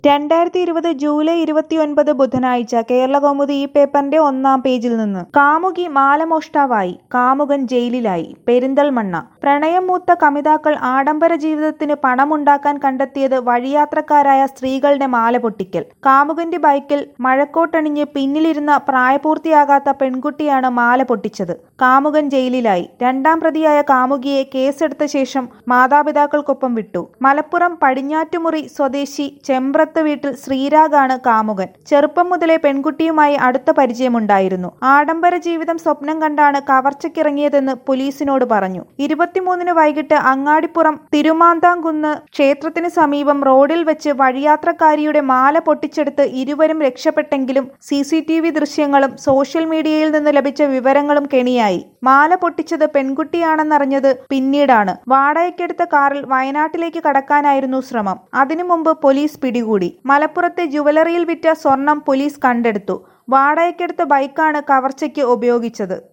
രണ്ടായിരത്തി ഇരുപത് ജൂലൈ ഇരുപത്തിയൊൻപത് ബുധനാഴ്ച കേരളകൗമുദി ഈ പേപ്പറിന്റെ ഒന്നാം പേജിൽ നിന്ന് കാമുകി മാലമോഷ്ടാവായി കാമുകൻ ജയിലിലായി പെരിന്തൽമണ്ണ പ്രണയം മൂത്ത കമിതാക്കൾ ആഡംബര ജീവിതത്തിന് പണമുണ്ടാക്കാൻ കണ്ടെത്തിയത് വഴിയാത്രക്കാരായ സ്ത്രീകളുടെ മാല പൊട്ടിക്കൽ കാമുകന്റെ ബൈക്കിൽ മഴക്കോട്ടണിഞ്ഞ് പിന്നിലിരുന്ന പ്രായപൂർത്തിയാകാത്ത പെൺകുട്ടിയാണ് മാല പൊട്ടിച്ചത് കാമുകൻ ജയിലിലായി രണ്ടാം പ്രതിയായ കാമുകിയെ കേസെടുത്ത ശേഷം മാതാപിതാക്കൾക്കൊപ്പം വിട്ടു മലപ്പുറം പടിഞ്ഞാറ്റുമുറി സ്വദേശി ചെമ്പ്രത്ത് വീട്ടിൽ ശ്രീരാഗാണ് കാമുകൻ ചെറുപ്പം മുതലേ പെൺകുട്ടിയുമായി അടുത്ത പരിചയമുണ്ടായിരുന്നു ആഡംബര ജീവിതം സ്വപ്നം കണ്ടാണ് കവർച്ചയ്ക്കിറങ്ങിയതെന്ന് പോലീസിനോട് പറഞ്ഞു ഇരുപത്തിമൂന്നിന് വൈകിട്ട് അങ്ങാടിപ്പുറം തിരുമാന്താംകുന്ന് ക്ഷേത്രത്തിന് സമീപം റോഡിൽ വെച്ച് വഴിയാത്രക്കാരിയുടെ മാല പൊട്ടിച്ചെടുത്ത് ഇരുവരും രക്ഷപ്പെട്ടെങ്കിലും സി സി ടി വി ദൃശ്യങ്ങളും സോഷ്യൽ മീഡിയയിൽ നിന്ന് ലഭിച്ച വിവരങ്ങളും കെണിയായി മാല പൊട്ടിച്ചത് പെൺകുട്ടിയാണെന്നറിഞ്ഞത് പിന്നീടാണ് വാടകയ്ക്കെടുത്ത കാറിൽ വയനാട്ടിലേക്ക് കടക്കാനായിരുന്നു ശ്രമം അതിനു മുമ്പ് പോലീസ് പിടികൂടി മലപ്പുറത്തെ ജുവലറിയിൽ വിറ്റ സ്വർണം പോലീസ് കണ്ടെടുത്തു വാടകയ്ക്കെടുത്ത ബൈക്കാണ് കവർച്ചയ്ക്ക് ഉപയോഗിച്ചത്